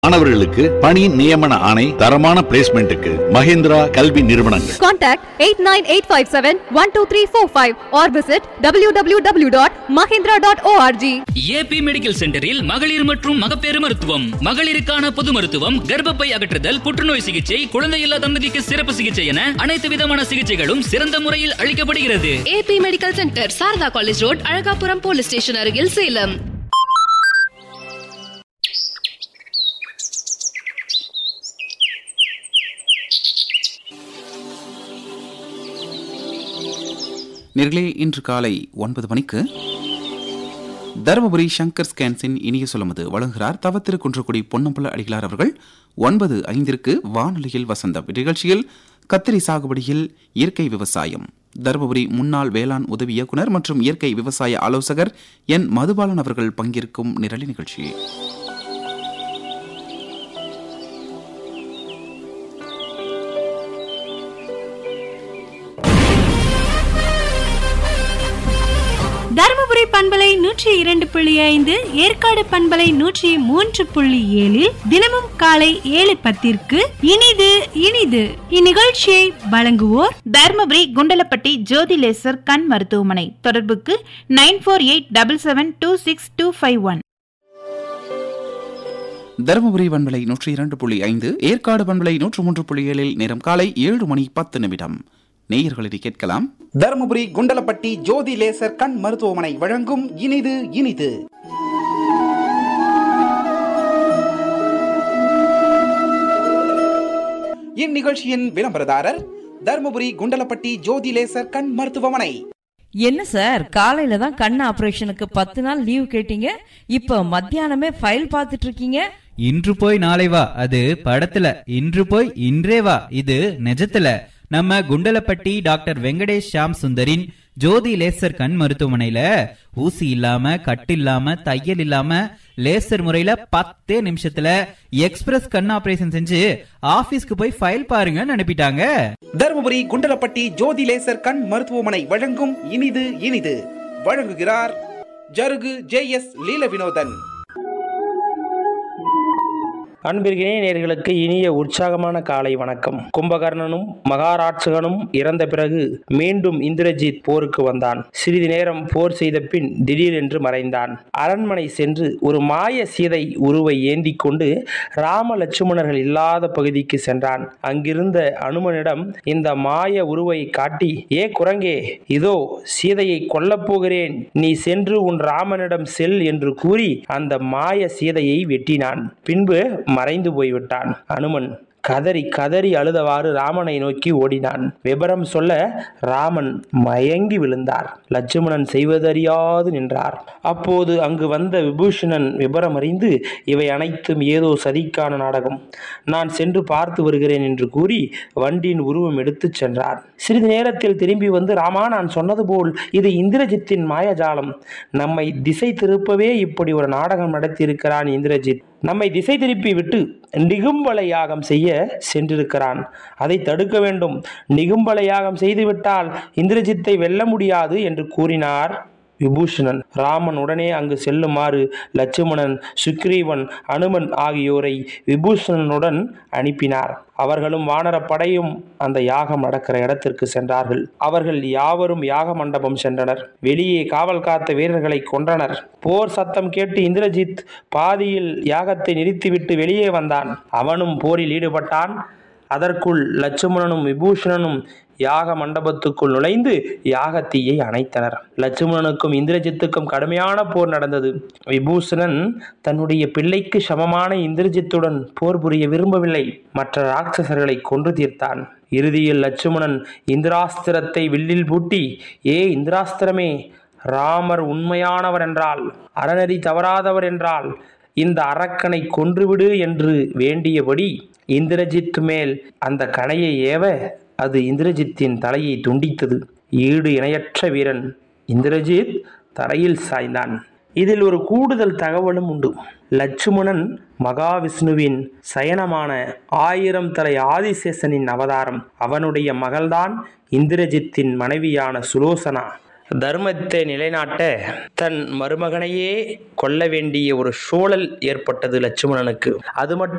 மாணவர்களுக்கு பணி நியமன ஆணை தரமான பிளேஸ்மெண்ட்டுக்கு மஹிந்திரா கல்வி நிறுவனங்கள் Contact 89857-12345 or visit www.mahindra.org. AB medical சென்டரில் மகளிர் மற்றும் மகப்பேறு மருத்துவம் மகளிருக்கான பொது மருத்துவம் கர்ப்பப்பை அகற்றுதல் புற்றுநோய் சிகிச்சை குழந்தையில்லா தம்பதிக்கு சிறப்பு சிகிச்சை என அனைத்து விதமான சிகிச்சைகளும் சிறந்த முறையில் அளிக்கப்படுகிறது AB medical centre Sarada college road Azhagapuram police station அருகில் சேலம் நேர்களே இன்று காலை ஒன்பது மணிக்கு தருமபுரி சங்கர் ஸ்கேன்ஸின் இனிய சொல்லுமது வழங்குகிறார் தவத்திரு குன்றக்குடி பொன்னம்பல அடிகளார் அவர்கள் ஒன்பது ஐந்திற்கு வானொலியில் வசந்தம் நிகழ்ச்சியில் கத்திரி சாகுபடியில் இயற்கை விவசாயம் தருமபுரி முன்னாள் வேளாண் உதவி இயக்குனர் மற்றும் இயற்கை விவசாய ஆலோசகர் என் மதுபாலன் அவர்கள் பங்கேற்கும் நிரலி நிகழ்ச்சி தருமபுரி பண்பலை நூற்றி இரண்டு புள்ளி ஐந்து ஏற்காடு பண்பலை நூற்றி மூன்று புள்ளி ஏழில் தினமும் காலை ஏழு பத்திற்கு இனிது இனிது இந்நிகழ்ச்சியை வழங்குவோர் தர்மபுரி குண்டலப்பட்டி ஜோதி லேசர் கண் மருத்துவமனை தொடர்புக்கு nine four eight double seven two six two five one Dharmapuri பண்பலை நூற்றி இரண்டு புள்ளி ஐந்து ஏற்காடு பண்பலை நூற்று மூன்று புள்ளி ஏழில் நேரம் காலை ஏழு மணி பத்து நிமிடம் நேயர்களை கேட்கலாம் தருமபுரி குண்டலப்பட்டி ஜோதி லேசர் கண் மருத்துவமனை வழங்கும் இனிது இனிது இந்நிகழ்ச்சியின் விளம்பரதாரர் தருமபுரி குண்டலப்பட்டி ஜோதி லேசர் கண் மருத்துவமனை என்ன சார் காலையில தான் கண் ஆபரேஷனுக்கு பத்து நாள் லீவ் கேட்டீங்க இப்ப மத்தியானமே ஃபைல் பார்த்துட்டு இருக்கீங்க இன்று போய் நாளை வா அது படத்துல இன்று போய் இன்றே வா இது நிஜத்துல நம்ம குண்டலப்பட்டி டாக்டர் வெங்கடேஷ் ஷாம் சுந்தரின் ஜோதி லேசர் கண் மருத்துவமனையில ஊசி இல்லாம கட்டு இல்லாம தையல் இல்லாம லேசர் முறையில பத்தே நிமிஷத்துல எக்ஸ்பிரஸ் கண் ஆபரேஷன் செஞ்சு ஆபீஸ்க்கு போய் ஃபைல் பாருங்கன்னு அனுப்பிட்டாங்க தருமபுரி குண்டலப்பட்டி ஜோதி லேசர் கண் மருத்துவமனை வழங்கும் இனிது இனிது வழங்குகிறார் ஜருகு ஜே எஸ் லீல வினோதன் அன்பிற்கினே நேர்களுக்கு இனிய உற்சாகமான காலை வணக்கம் கும்பகர்ணனும் மகாராட்சகனும் இறந்த பிறகு மீண்டும் இந்திரஜித் போருக்கு வந்தான் சிறிது நேரம் போர் செய்த பின் திடீரென்று மறைந்தான் அரண்மனை சென்று ஒரு மாய சீதை உருவை ஏந்தி கொண்டு ராம லட்சுமணர்கள் இல்லாத பகுதிக்கு சென்றான் அங்கிருந்த அனுமனிடம் இந்த மாய உருவை காட்டி ஏ குரங்கே இதோ சீதையை கொல்லப் போகிறேன் நீ சென்று உன் ராமனிடம் செல் என்று கூறி அந்த மாய சீதையை வெட்டினான் பின்பு மறைந்து போய்விட்டான் அனுமன் கதறி கதறி அழுதவாறு ராமனை நோக்கி ஓடினான் விபரம் சொல்ல ராமன் மயங்கி விழுந்தார் லட்சுமணன் செய்வதறியாது நின்றார் அப்போது அங்கு வந்த விபூஷணன் விபரம் அறிந்து இவை அனைத்தும் ஏதோ சதிக்கான நாடகம் நான் சென்று பார்த்து வருகிறேன் என்று கூறி வண்டியின் உருவம் எடுத்துச் சென்றார் சிறிது நேரத்தில் திரும்பி வந்து ராமா நான் சொன்னது போல் இது இந்திரஜித்தின் மாயஜாலம் நம்மை திசை திருப்பவே இப்படி ஒரு நாடகம் நடத்தியிருக்கிறான் இந்திரஜித் நம்மை திசை திருப்பி விட்டு நிகும்பல யாகம் செய்ய சென்றிருக்கிறான் அதை தடுக்க வேண்டும் நிகும்பல யாகம் செய்துவிட்டால் இந்திரஜித்தை வெல்ல முடியாது என்று கூறினார் விபூஷணன் ராமன் உடனே அங்கு செல்லுமாறு லட்சுமணன் சுக்ரீவன் அனுமன் ஆகியோரை விபூஷணனுடன் அனுப்பினார் அவர்களும் வானரப் படையும் அந்த யாகம் நடக்கிற இடத்திற்கு சென்றார்கள் அவர்கள் யாவரும் யாக மண்டபம் சென்றனர் வெளியே காவல் காத்த வீரர்களை கொன்றனர் போர் சத்தம் கேட்டு இந்திரஜித் பாதியில் யாகத்தை நிறுத்திவிட்டு வெளியே வந்தான் அவனும் போரில் ஈடுபட்டான் அதற்குள் லட்சுமணனும் விபூஷணனும் யாக மண்டபத்துக்குள் நுழைந்து யாகத்தீயை அணைத்தனர் லட்சுமணனுக்கும் இந்திரஜித்துக்கும் கடுமையான போர் நடந்தது விபூஷணன் தன்னுடைய பிள்ளைக்கு சமமான இந்திரஜித்துடன் போர் புரிய விரும்பவில்லை மற்ற ராட்சசர்களை கொன்று தீர்த்தான் இறுதியில் லட்சுமணன் இந்திராஸ்திரத்தை வில்லில் பூட்டி ஏ இந்திராஸ்திரமே ராமர் உண்மையானவர் என்றால் அறநெறி தவறாதவர் என்றால் இந்த அரக்கனை கொன்றுவிடு என்று வேண்டியபடி இந்திரஜித் மேல் அந்த கணையை ஏவ அது இந்திரஜித்தின் தலையை துண்டித்தது ஈடு இணையற்ற வீரன் இந்திரஜித் தரையில் சாய்ந்தான் இதில் ஒரு கூடுதல் தகவலும் உண்டு லட்சுமணன் மகாவிஷ்ணுவின் சயனமான ஆயிரம் தலை ஆதிசேஷனின் அவதாரம் அவனுடைய மகள்தான் இந்திரஜித்தின் மனைவியான சுலோசனா தர்மத்தை நிலைநாட்ட தன் மருமகனையே கொல்ல வேண்டிய ஒரு சூழல் ஏற்பட்டது லட்சுமணனுக்கு அது மட்டும்